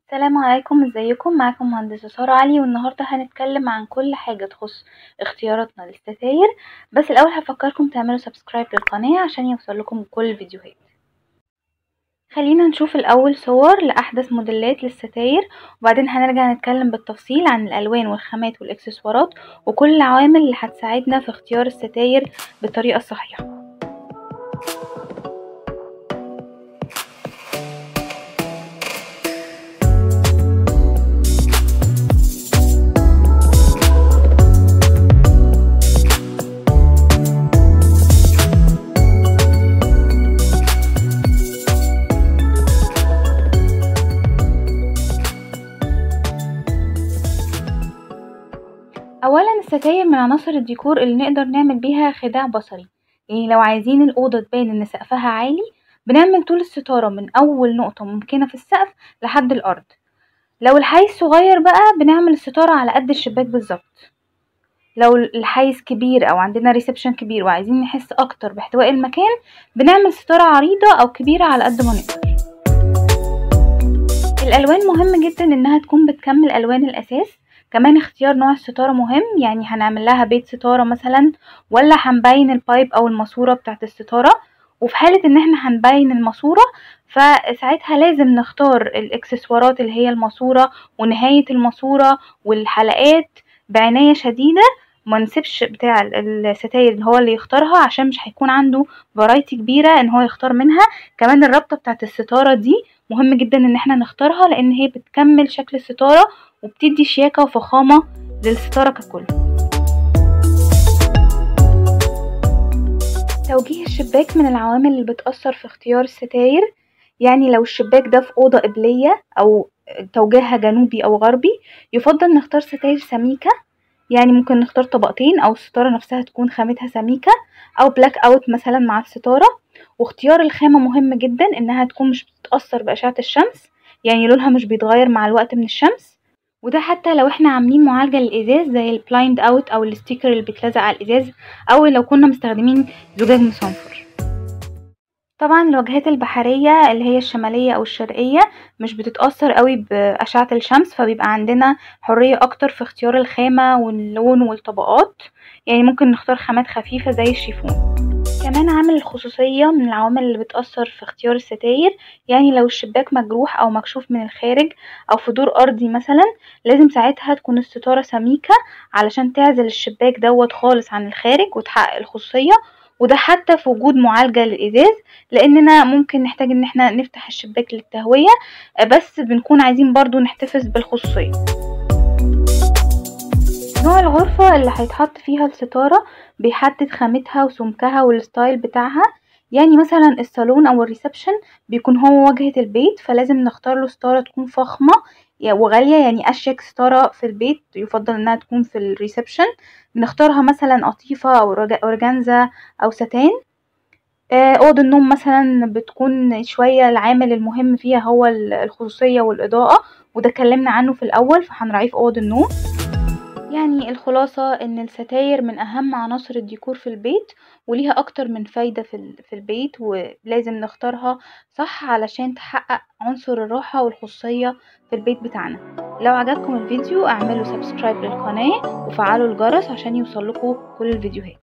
السلام عليكم ازيكم معاكم مهندسة سارة علي والنهاردة هنتكلم عن كل حاجة تخص اختياراتنا للستاير بس الاول هفكركم تعملوا سبسكرايب للقناة عشان يوصلكم كل الفيديوهات خلينا نشوف الاول صور لاحدث موديلات للستاير وبعدين هنرجع نتكلم بالتفصيل عن الالوان والخامات والاكسسوارات وكل العوامل اللي هتساعدنا في اختيار الستاير بالطريقة الصحيحة اولا الستاير من عناصر الديكور اللي نقدر نعمل بيها خداع بصري يعني لو عايزين الاوضه تبان ان سقفها عالي بنعمل طول الستاره من اول نقطه ممكنه في السقف لحد الارض لو الحيز صغير بقى بنعمل الستاره على قد الشباك بالظبط لو الحيز كبير او عندنا ريسبشن كبير وعايزين نحس اكتر باحتواء المكان بنعمل ستاره عريضه او كبيره على قد ما نقدر الالوان مهم جدا انها تكون بتكمل الوان الاساس كمان اختيار نوع الستارة مهم يعني هنعمل لها بيت ستارة مثلا ولا هنبين البايب او الماسورة بتاعت الستارة وفي حالة ان احنا هنبين الماسورة فساعتها لازم نختار الاكسسوارات اللي هي الماسورة ونهاية الماسورة والحلقات بعناية شديدة ما نسيبش بتاع الستاير اللي هو اللي يختارها عشان مش هيكون عنده فرايتي كبيرة ان هو يختار منها كمان الرابطة بتاعت الستارة دي مهم جدا ان احنا نختارها لان هي بتكمل شكل الستارة وبتدي شياكة وفخامة للستارة ككل توجيه الشباك من العوامل اللي بتأثر في اختيار الستاير يعني لو الشباك ده في أوضة قبلية أو توجيهها جنوبي أو غربي يفضل نختار ستاير سميكة يعني ممكن نختار طبقتين أو الستارة نفسها تكون خامتها سميكة أو بلاك أوت مثلا مع الستارة واختيار الخامة مهم جدا إنها تكون مش بتتأثر بأشعة الشمس يعني لونها مش بيتغير مع الوقت من الشمس وده حتى لو احنا عاملين معالجة للإزاز زي البلايند اوت او الستيكر اللي بيتلزق على الإزاز او لو كنا مستخدمين زجاج مصنفر طبعا الواجهات البحرية اللي هي الشمالية او الشرقية مش بتتأثر قوي بأشعة الشمس فبيبقى عندنا حرية اكتر في اختيار الخامة واللون والطبقات يعني ممكن نختار خامات خفيفة زي الشيفون كمان عامل الخصوصية من العوامل اللي بتأثر في اختيار الستاير يعني لو الشباك مجروح أو مكشوف من الخارج أو في دور أرضي مثلا لازم ساعتها تكون الستارة سميكة علشان تعزل الشباك دوت خالص عن الخارج وتحقق الخصوصية وده حتى في وجود معالجة للإزاز لأننا ممكن نحتاج إن احنا نفتح الشباك للتهوية بس بنكون عايزين برضو نحتفظ بالخصوصية نوع الغرفة اللي هيتحط فيها الستارة بيحدد خامتها وسمكها والستايل بتاعها يعني مثلا الصالون او الريسبشن بيكون هو واجهة البيت فلازم نختار له ستارة تكون فخمة وغالية يعني اشيك ستارة في البيت يفضل انها تكون في الريسبشن بنختارها مثلا قطيفة او اورجانزا او ستان اوض النوم مثلا بتكون شوية العامل المهم فيها هو الخصوصية والاضاءة وده اتكلمنا عنه في الاول فهنراعيه في اوض النوم يعني الخلاصة ان الستاير من اهم عناصر الديكور في البيت وليها اكتر من فايدة في البيت ولازم نختارها صح علشان تحقق عنصر الراحة والخصوصية في البيت بتاعنا لو عجبكم الفيديو اعملوا سبسكرايب للقناة وفعلوا الجرس عشان يوصلكوا كل الفيديوهات